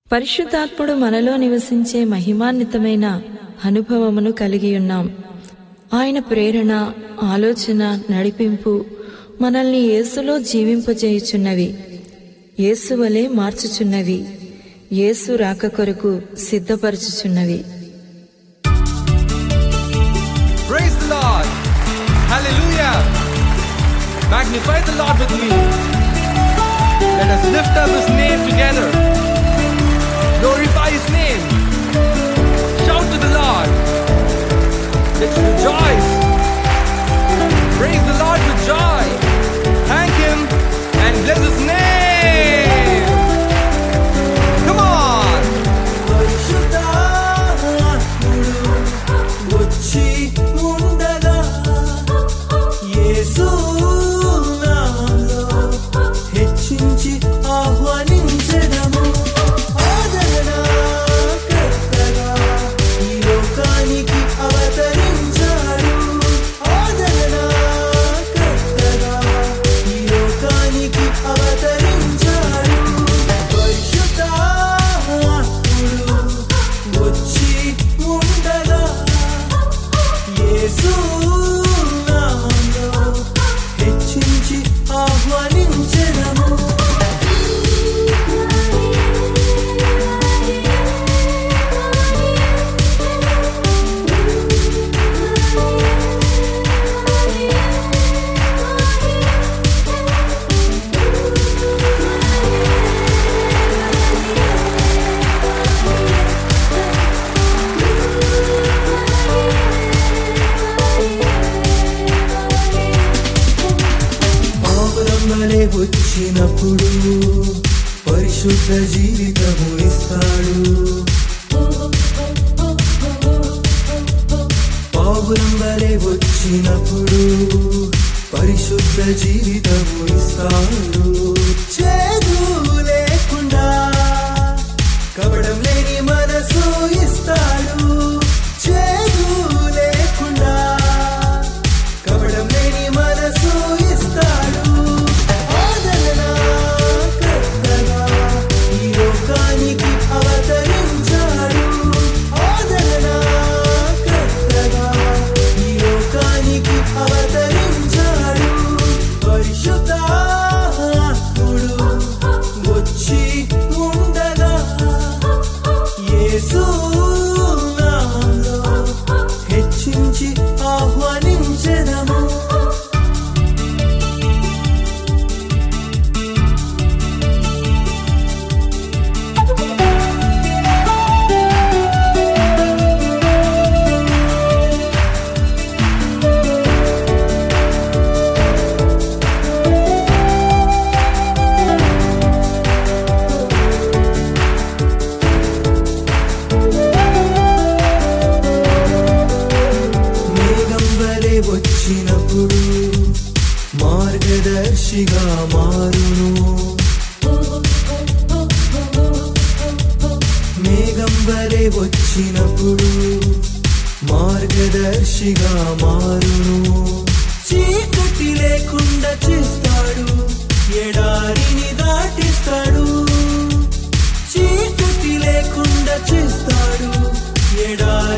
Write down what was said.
పరిశుద్ధాత్ముడు మనలో నివసించే మహిమాన్వితమైన అనుభవమును కలిగి ఉన్నాం ఆయన ప్రేరణ ఆలోచన నడిపింపు మనల్ని యేసులో జీవింపజేయుచున్నవి యేసు వలె మార్చుచున్నవి యేసు రాక కొరకు సిద్ధపరచుచున్నవి Praise the Lord. Hallelujah. Magnify the Lord with me. Let us lift up his name together. Glorify his name. Shout to the Lord. Let's rejoice. Praise the Lord with joy. Thank him and bless his name. Come on. పరిశుద్ధాత్ముడు వచ్చి ఉండగా యేసు నామములో హెచ్చించి ఆహ్వానించెదము ఆదరణకర్తగా ఈ లోకానికి అవతరించాడు ఆదరణకర్తగా ఈ లోకానికి అవతరించాడు పరిశుద్ధాత్ముడు వచ్చి ఉండగా యేసు నామములో హెచ్చించి ఆహ్వానించెదము పావురమ్మలే వచ్చినప్పుడు పరిశుద్ధ జీవితము ఇస్తాడు పావురమ్మలే వచ్చినప్పుడు పరిశుద్ధ జీవితము ఇస్తాడు చేదు లేకుండా కపడం లేని మనసు ఇస్తాడు చేదు లేకుండా కపడం లేని మనసు ఇస్తాడు ఆదరణకర్తగా ఈ లోకానికి అవతరించాడు ఆదరణకర్తగా ఈ లోకానికి అవతరించాడు పరిశుద్ధాత్ముడు వచ్చి ఉండగా యేసు నామములో హెచ్చించి ఆహ్వానించెదము మేఘం వలె వచ్చినప్పుడు మార్గదర్శిగా మారును మేఘం వలె వచ్చినప్పుడు మార్గదర్శిగా మారును చీకటి లేకుండా చేస్తాడు ఎడారిని దాటిస్తాడు చీకటి లేకుండా చేస్తాడు ఎడారి